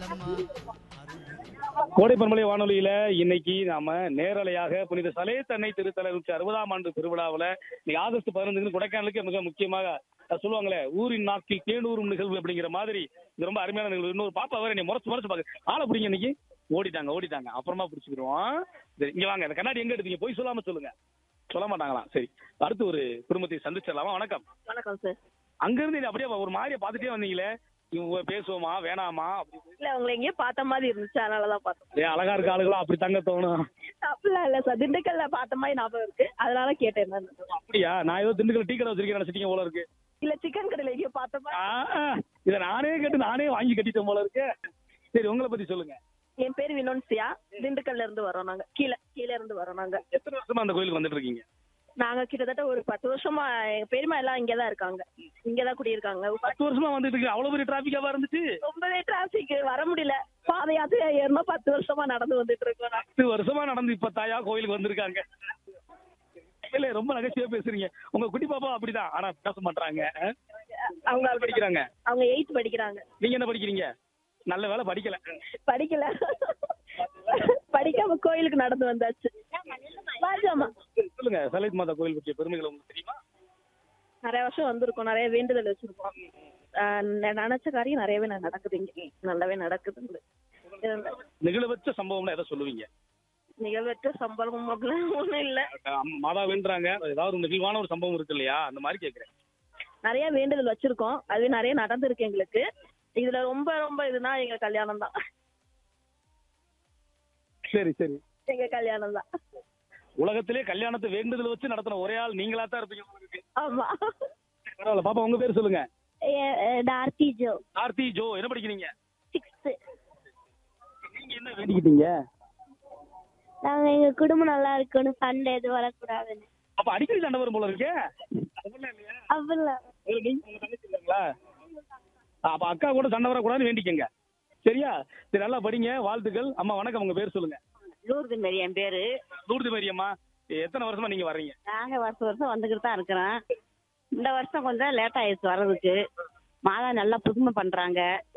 கோடை பண்பலை வானொலியில இன்னைக்கு நாம நேரலையாக புனித சலே தன்னை திருத்தல நூற்றி அறுபதாம் ஆண்டு திருவிழாவுல இன்னைக்கு ஆகஸ்ட் பதினஞ்சுக்கு கொடைக்கானலுக்கு மிக முக்கியமாக அஹ், சொல்லுவாங்களே ஊரின் நாக்கில் தேனூரும் நிகழ்வு அப்படிங்கிற மாதிரி இது ரொம்ப அருமையான நிகழ்வு இன்னொரு பாப்பா வேற நீ முறைச்சு முறைச்சு பாக்கு ஆளை பிடிங்க இன்னைக்கு ஓடிட்டாங்க ஓடிட்டாங்க அப்புறமா பிடிச்சிக்கிடுவோம் சரி இங்க வாங்க இந்த கண்ணாடி எங்க எடுத்தீங்க போய் சொல்லாம சொல்லுங்க சொல்ல மாட்டாங்களாம் சரி அடுத்து ஒரு குடும்பத்தை சந்திச்சிடலாமா வணக்கம் வணக்கம் சார் அங்க இருந்து நீ அப்படியே ஒரு மாதிரியா பாத்துட்டே வந்தீங்களே இவங்க பேசுவோமா வேணாமா அப்படி இல்ல உங்களை எங்கேயோ பார்த்த மாதிரி இருந்துச்சு அதனாலதான் பார்த்தோம் ஏன் அழகா இருக்க ஆளுகளும் அப்படி தாங்க தோணும் அப்படிலாம் இல்ல சார் திண்டுக்கல்ல பார்த்த மாதிரி ஞாபகம் இருக்கு அதனால கேட்டேன் என்னன்னு. அப்படியா நான் ஏதோ திண்டுக்கல் டீ கடை வச்சிருக்கேன் நினைச்சிட்டீங்க போல இருக்கு இல்ல சிக்கன் கடையில எங்கேயோ பார்த்த மாதிரி ஆ, இத நானே கேட்டு நானே வாங்கி கட்டிட்டேன் போல இருக்கு சரி உங்களை பத்தி சொல்லுங்க என் பேர் வினோன்சியா திண்டுக்கல்ல இருந்து வரோம் நாங்க கீழே கீழே இருந்து வரோம் நாங்க எத்தனை வருஷமா அந்த கோயிலுக்கு வந்துட்டு இருக்கீங்க நாங்க கிட்டத்தட்ட ஒரு பத்து வருஷமா எங்க பெரியமா எல்லாம் இங்கதான் இருக்காங்க இங்கதான் குடியிருக்காங்க பத்து வருஷமா வந்துட்டு இருக்கு அவ்வளவு பெரிய டிராபிக்காவா இருந்துச்சு ரொம்பவே டிராபிக் வர முடியல பாத யாத்திரை ஏறினா பத்து வருஷமா நடந்து வந்துட்டு இருக்கோம் நாங்க. பத்து வருஷமா நடந்து இப்ப தாயா கோயிலுக்கு வந்திருக்காங்க இல்ல ரொம்ப நகைச்சுவையா பேசுறீங்க உங்க குட்டி பாப்பா அப்படிதான் ஆனா பேச மாட்டாங்க அவங்க அவங்க படிக்கிறாங்க அவங்க எயித் படிக்கிறாங்க நீங்க என்ன படிக்கிறீங்க நல்ல வேலை படிக்கல படிக்கல படிக்காம கோயிலுக்கு நடந்து வந்தாச்சு வாஜாமா சொல்லுங்க சலித் மாதா கோயில் பற்றிய பெருமைகள் உங்களுக்கு தெரியுமா நிறைய வருஷம் வந்திருக்கோம் நிறைய வேண்டுதல் வச்சிருக்கோம் ஆஹ் ந- நினைச்ச காரியம் நிறையவே ந- நடக்குது இங்க நல்லாவே நடக்குது நிகழ்வற்ற சம்பவம்னா எதை சொல்லுவீங்க நிகழ்வற்ற சம்பளம் அப்படிலாம் ஒண்ணும் இல்ல அஹ் மாதா வேண்டுறாங்க ஏதாவது ஒரு நெகிழ்வான ஒரு சம்பவம் இருக்கு இல்லையா அந்த மாதிரி கேக்குறேன் நிறைய வேண்டுதல் வச்சிருக்கோம் அதுவே நிறைய நடந்திருக்கு எங்களுக்கு இதுல ரொம்ப ரொம்ப இதுனா எங்க கல்யாணம் தான் சரி சரி எங்க கல்யாணம் தான் உலகத்திலே கல்யாணத்தை வேண்டுதல் வச்சு நடத்தின ஒரே ஆள் நீங்களா தான் இருப்பீங்க போல இருக்கு. ஆமா பரவாயில்ல பாப்பா உங்க பேர் சொல்லுங்க டார்த்தி ஜோ ஆர்த்தி ஜோ என்ன படிக்கிறீங்க சிக்ஸ்த் நீங்க என்ன வேண்டிக்கிட்டீங்க நாங்க எங்க குடும்பம் நல்லா இருக்கணும் சண்டை எதுவும் வரக்கூடாதுன்னு அப்ப அடிக்கடி சண்டை வரும் போல இருக்கே அதெல்லாம் இல்லையா? அப்படிலாம் இல்ல, நீங்க உங்க தங்கச்சி இல்லைங்களா அப்ப அக்கா கூட சண்டை வரக்கூடாதுன்னு வேண்டிக்கங்க சரியா சரி நல்லா படிங்க வாழ்த்துக்கள் அம்மா வணக்கம் உங்க பேர் சொல்லுங்க லூர்து மாரி என் பேரு தூடுதி மாரியம்மா எத்தனை வருஷமா நீங்க வர்றீங்க நாங்க வருஷம் வருஷம் வந்துகிட்டு தான் இருக்கிறோம் இந்த வருஷம் கொஞ்சம் லேட் ஆயிடுச்சு வர்றதுக்கு மாதா நல்லா புதுமை பண்றாங்க